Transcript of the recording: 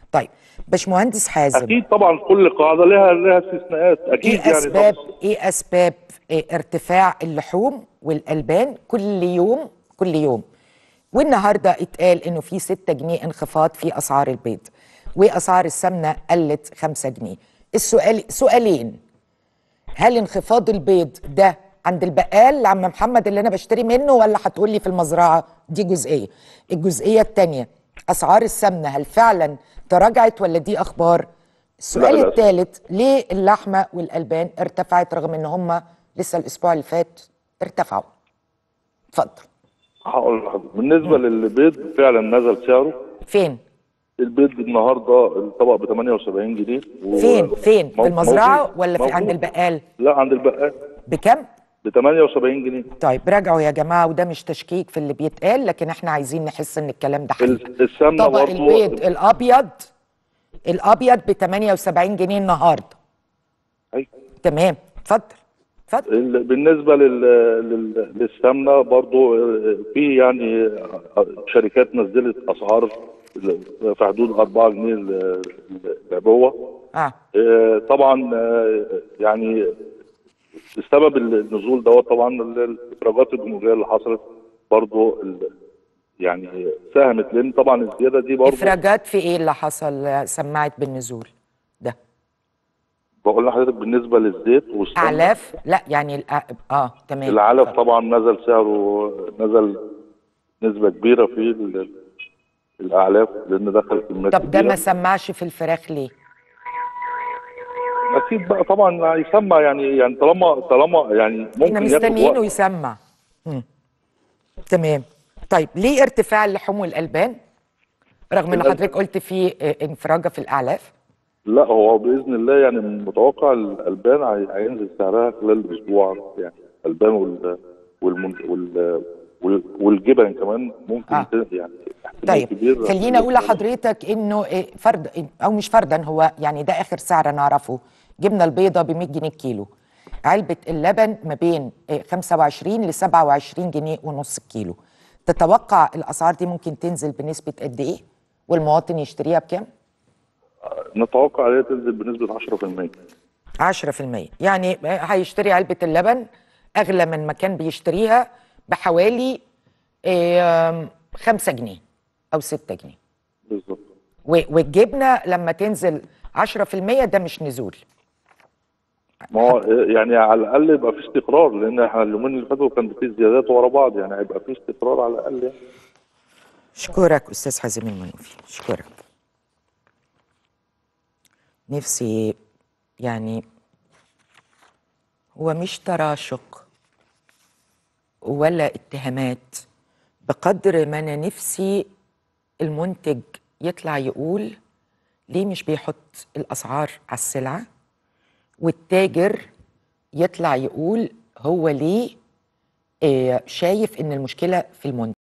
طيب باشمهندس حازم اكيد طبعا كل قاعده لها لها استثناءات اكيد ايه يعني اسباب طبعاً. ايه اسباب إيه ارتفاع اللحوم والالبان كل يوم كل يوم والنهارده اتقال انه في 6 جنيه انخفاض في اسعار البيض واسعار السمنه قلت 5 جنيه السؤال سؤالين هل انخفاض البيض ده عند البقال عم محمد اللي انا بشتري منه ولا هتقول لي في المزرعه دي جزئيه الجزئيه الثانيه اسعار السمنه هل فعلا تراجعت ولا دي اخبار السؤال للأسف. الثالث ليه اللحمه والالبان ارتفعت رغم ان هم لسه الاسبوع اللي فات ارتفعوا اتفضل هقول لحضرتك بالنسبه للبيض فعلا نزل سعره فين البيض النهارده الطبق ب 78 جنيه و- فين فين مو- في المزرعه موجود. ولا في موجود. عند البقال لا عند البقال بكم ب 78 جنيه طيب راجعوا يا جماعه وده مش تشكيك في اللي بيتقال لكن احنا عايزين نحس ان الكلام ده حقيقي ال- السمنه طبق برضو البيض الابيض الابيض ب 78 جنيه النهارده أيوة. تمام اتفضل اتفضل ال- بالنسبه لل... لل... للسمنه برضو في يعني شركات نزلت اسعار في حدود 4 جنيه ال- العبوه اه آه، طبعا آه، يعني السبب النزول دوت طبعا الافراجات الجمهوريه اللي حصلت برضو ال- يعني ساهمت لان طبعا الزياده دي برضو افراجات في ايه اللي حصل سمعت بالنزول ده بقول لحضرتك بالنسبه للزيت والسمنه اعلاف لا يعني الأ- اه تمام العلف اتفضل. طبعا نزل سعره نزل نسبه كبيره في ال- الاعلاف لان دخل كميات طب ده كبيرة. ما سمعش في الفراخ ليه اكيد بقى طبعا هيسمع يعني يعني طالما طالما يعني احنا ممكن ياخد مستنيينه وقت يسمع مم. تمام طيب ليه ارتفاع اللحوم والالبان رغم ان الألبان. حضرتك قلت في اه، انفراجه في الاعلاف لا هو باذن الله يعني متوقع الالبان هي- هينزل سعرها خلال اسبوع يعني الالبان وال والمن... وال وال- والجبن كمان ممكن آه. آه. يعني احتمال طيب كبير خليني اقول لحضرتك انه اه، فرد او مش فردا هو يعني ده اخر سعر انا اعرفه جبنه البيضه ب 100 جنيه الكيلو علبه اللبن ما بين اه، 25 ل 27 جنيه ونص الكيلو تتوقع الاسعار دي ممكن تنزل بنسبه قد ايه والمواطن يشتريها بكام نتوقع عليها تنزل بنسبه 10% 10% يعني هيشتري علبة اللبن أغلى من ما كان بيشتريها بحوالي آم، خمسة جنيه أو ستة جنيه بالظبط و- والجبنة لما تنزل 10% ده مش نزول ما هو يعني على الاقل يبقى في استقرار لان احنا اليومين اللي فاتوا كان في زيادات ورا بعض يعني هيبقى في استقرار على الاقل يعني. أشكرك أستاذ حازم المنوفي أشكرك نفسي يعني هو مش تراشق ولا اتهامات بقدر ما أنا نفسي المنتج يطلع يقول ليه مش بيحط الأسعار على السلعة والتاجر يطلع يقول هو ليه آه، شايف إن المشكلة في المنتج